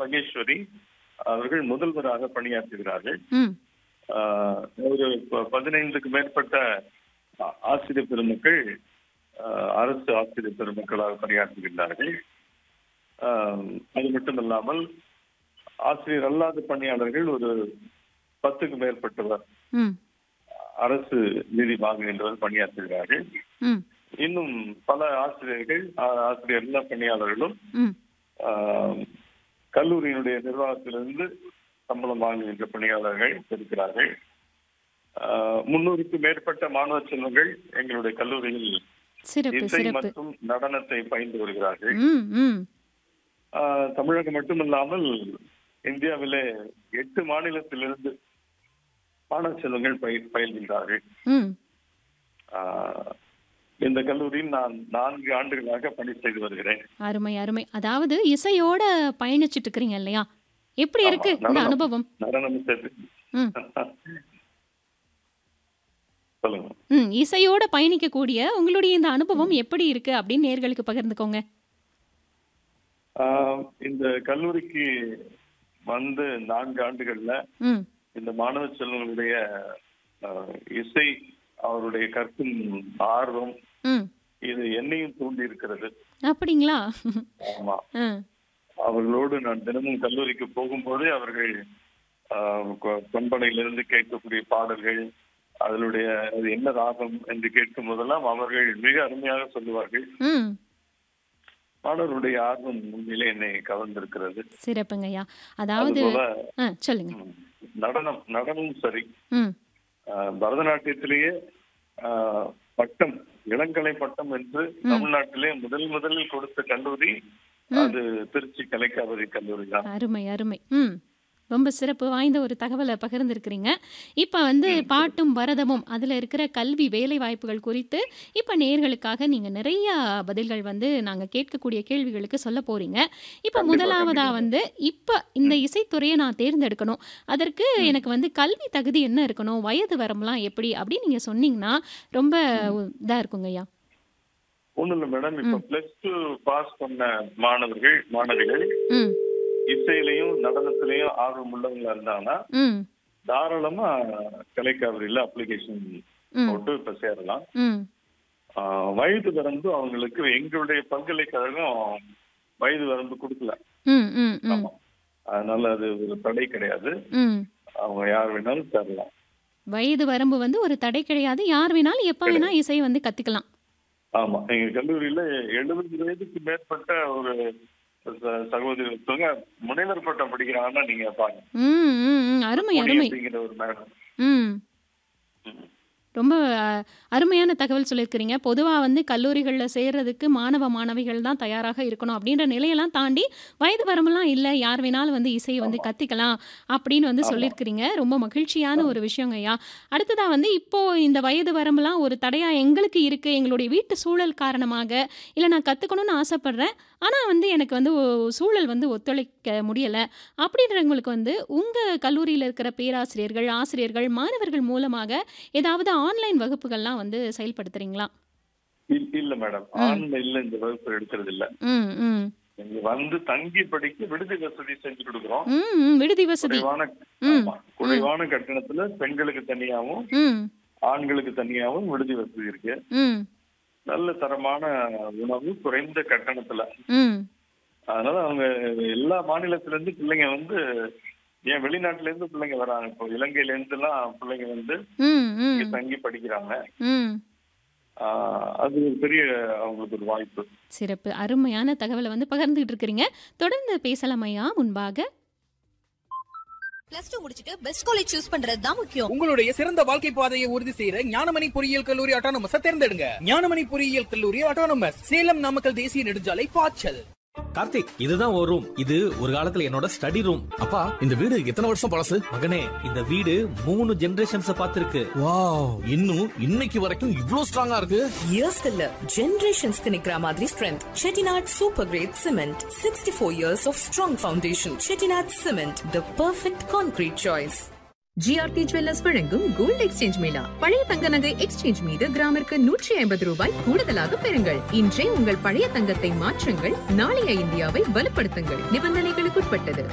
மகேஸ்வரி அவர்கள் முதல்வராக பணியாற்றுகிறார்கள் ம் ஆஹ் ஒரு ப- பதினைந்துக்கு மேற்பட்ட ஆ- ஆசிரியர் பெருமக்கள் ஆஹ் அரசு ஆசிரியர் பெருமக்களாக பணியாற்றுகின்றார்கள் ஆஹ் அது மட்டுமல்லாமல் ஆசிரியர் அல்லாத பணியாளர்கள் ஒரு பத்துக்கு மேற்பட்டவர் ம் அரசு நிதி வாங்குகின்றவர் பணியாற்றுகிறார்கள் ம் இன்னும் பல ஆசிரியர்கள் ஆ- ஆசிரியர் எல்லா பணியாளர்களும் ம் ஆஹ் கல்லூரியினுடைய நிர்வாகத்திலிருந்து சம்பளம் வாங்குகின்ற பணியாளர்கள் இருக்கிறார்கள் ஆஹ் முன்னூறுக்கு மேற்பட்ட மாணவ செல்வங்கள் எங்களுடைய கல்லூரியில் சிறப்பு இசை சிறப்பு மற்றும் நடனத்தை பயின்று வருகிறார்கள் ம் ம் ஆஹ் தமிழகம் மட்டுமல்லாமல் இந்தியாவிலே எட்டு மாநிலத்திலிருந்து மாணவ செல்வங்கள் பயிர் பயில்கின்றார்கள் ம் ஆஹ் இந்த கல்லூரியில் நான் நான்கு ஆண்டுகளாக பணி செய்து வருகிறேன் அருமை அருமை அதாவது இசையோட பயணிச்சிட்டு இருக்கிறீங்க இல்லையா எப்படி ஆமா, இருக்கு இந்த நடனம். அனுபவம் நடனம் சேர்த்து ம் சொல்லுங்க ம் இசையோட பயணிக்கக்கூடிய உங்களுடைய இந்த அனுபவம் எப்படி இருக்கு அப்படின்னு நேர்களுக்கு பகிர்ந்துக்கோங்க ஆஹ் இந்த கல்லூரிக்கு வந்து நான்கு ஆண்டுகள்ல ம் இந்த மாணவ செல்வங்களுடைய ஆஹ், இசை அவருடைய கற்கும் ஆர்வம் ம் இது என்னையும் தூண்டி இருக்கிறது அப்படிங்களா ஆமா ஆ அவர்களோடு நான் தினமும் கல்லூரிக்கு போகும்போதே அவர்கள் ஆஹ், கொ- கொன்பனையிலிருந்து கேட்கக்கூடிய பாடல்கள் அதனுடைய அது என்ன ராகம் என்று கேட்கும் போதெல்லாம் அவர்கள் மிக அருமையாக சொல்லுவார்கள் ம் மாணவர்களுடைய ஆர்வம் உண்மையிலே என்னை கவர்ந்திருக்கிறது சிறப்புங்கய்யா அதாவது அதுபோல ஆ சொல்லுங்க ம், நடனம் நடனமும் சரி ம் ஆஹ், பரதநாட்டியத்திலேயே ஆஹ், பட்டம் இளங்கலை பட்டம் என்று தமிழ்நாட்டிலே முதல் முதலில் கொடுத்த கல்லூரி அது திருச்சி கலைக்காவிரி கல்லூரி தான் அருமை அருமை ம் ரொம்ப சிறப்பு வாய்ந்த ஒரு தகவலை பகிர்ந்திருக்கிறீங்க இப்போ வந்து பாட்டும் பரதமும் அதில் இருக்கிற கல்வி வேலை வாய்ப்புகள் குறித்து இப்போ நேர்களுக்காக நீங்கள் நிறைய பதில்கள் வந்து நாங்கள் கேட்கக்கூடிய கேள்விகளுக்கு சொல்ல போறீங்க இப்போ கண்டிப்பா, முதலாவதா கண்டிப்பா. வந்து இப்போ இந்த இசைத்துறையை நான் தேர்ந்தெடுக்கணும் அதற்கு எனக்கு வந்து கல்வி தகுதி என்ன இருக்கணும் வயது வரம்புலாம் எப்படி அப்படின்னு நீங்கள் சொன்னீங்கன்னா ரொம்ப இதாக இருக்குங்கய்யா ஒண்ணும் இல்ல மேடம் இப்ப பிளஸ் டூ பாஸ் பண்ண மாணவர்கள் மாணவிகள் ம் இசையிலையும் நடனத்திலையும் ஆர்வம் உள்ளவங்களா இருந்தாங்கன்னா ம் தாராளமா கலைக்காவிரியில அப்ளிகேஷன் ம் போட்டு இப்ப சேரலாம் ம் ஆஹ், வயது வரம்பு அவங்களுக்கு எங்களுடைய பல்கலைக்கழகம் வயது வரம்பு கொடுக்கல ம் ம் ம் ஆமா அதனால அது ஒரு தடை கிடையாது ம் அவங்க யார் வேணாலும் தரலாம் வயது வரம்பு வந்து ஒரு தடை கிடையாது யார் வேணாலும் எப்போ வேணா இசை வந்து கத்துக்கலாம் ஆமா எங்க கல்லூரியில எழுபது வயதுக்கு மேற்பட்ட ஒரு ச- சகோதரி ஒருத்தவங்க முனைவர் பட்டம் படிக்கிறாங்கன்னா நீங்க பாருங்க ம் ம் ம் அருமை பொன்னி அருமை அப்படிங்கிற ஒரு மேடம் ம் ரொம்ப அ, அருமையான தகவல் சொல்லியிருக்கிறீங்க பொதுவாக வந்து கல்லூரிகளில் சேர்றதுக்கு மாணவ மாணவிகள் தான் தயாராக இருக்கணும் அப்படின்ற நிலையெல்லாம் தாண்டி வயது வரம்பெல்லாம் இல்லை யார் வேணாலும் வந்து இசையை வந்து கற்றுக்கலாம் அப்படின்னு வந்து சொல்லியிருக்கிறீங்க ரொம்ப மகிழ்ச்சியான ஒரு விஷயங்க ஐயா அடுத்ததாக வந்து இப்போ இந்த வயது வரம்பெல்லாம் ஒரு தடையாக எங்களுக்கு இருக்குது எங்களுடைய வீட்டு சூழல் காரணமாக இல்லை நான் கற்றுக்கணும்னு ஆசைப்பட்றேன் ஆனால் வந்து எனக்கு வந்து ஒ- சூழல் வந்து ஒத்துழைக்க முடியலை அப்படின்றவங்களுக்கு வந்து உங்கள் கல்லூரியில் இருக்கிற பேராசிரியர்கள் ஆசிரியர்கள் மாணவர்கள் மூலமாக ஏதாவது ஆன்லைன் வகுப்புகள்லாம் வந்து செயல்படுத்துறீங்களா இல்- இல்ல மேடம் ஆன்லைன்ல இந்த வகுப்பு எடுக்கிறது இல்ல ம் ம் நீங்க வந்து தங்கி படிக்க விடுதி வசதி செஞ்சு கொடுக்குறோம் ம் ம், விடுதி வசதி குறைவான ஆமா, குறைவான கட்டணத்துல பெண்களுக்கு தனியாவும் ம் ஆண்களுக்கு தனியாவும் விடுதி வசதி இருக்கு ம் நல்ல தரமான உணவு குறைந்த கட்டணத்துல ம் அதனால அவங்க எல்லா மாநிலத்துல இருந்து பிள்ளைங்க வந்து ஏன் வெளிநாட்டுல இருந்து பிள்ளைங்க வராங்க இப்போ இலங்கையில இருந்து எல்லாம் பிள்ளைங்க வந்து ம் இங்க ம் தங்கி படிக்கிறாங்க ம் ஆஹ் அது ஒரு பெரிய அவங்களுக்கு ஒரு வாய்ப்பு சிறப்பு அருமையான தகவலை வந்து பகிர்ந்துகிட்டு இருக்கிறீங்க தொடர்ந்து பேசலாம் ஐயா முன்பாக பிளஸ் டூ முடிச்சிட்டு பெஸ்ட் காலேஜ் சூஸ் பண்றது தான் முக்கியம் உங்களுடைய சிறந்த வாழ்க்கை பாதையை உறுதி செய்யற ஞானமணி பொறியியல் கல்லூரி ஆட்டோனமஸ் தேர்ந்தெடுங்க ஞானமணி பொறியியல் கல்லூரி ஆட்டோனமஸ் சேலம் நாமக்கல் தேசிய நெடுஞ்சாலை பாய்ச்சல் கார்த்திக் இதுதான் ஒரு ரூம் இது ஒரு காலத்துல என்னோட ஸ்டடி ரூம் அப்பா இந்த வீடு எத்தனை வருஷம் பழசு மகனே இந்த வீடு மூணு ஜெனரேஷன்ஸ் பார்த்திருக்கு வாவ் இன்னும் இன்னைக்கு வரைக்கும் இவ்ளோ ஸ்ட்ராங்கா இருக்கு இயர்ஸ்க்கு இல்ல ஜெனரேஷன்ஸ்க்கு நிக்கிற மாதிரி strength Chettinad super great cement sixty four years of strong foundation Chettinad cement the perfect concrete choice GRT jewellers வழங்கும் கோல்ட் எக்ஸ்சேஞ்ச் மேளா பழைய தங்க நகை எக்ஸ்சேஞ்ச் மீது கிராமிற்கு நூற்றி ஐம்பது ரூபாய் கூடுதலாக பெறுங்கள் இன்றே உங்கள் பழைய தங்கத்தை மாற்றுங்கள் நாளைய இந்தியாவை வலுப்படுத்துங்கள் நிபந்தனைகளுக்குட்பட்டது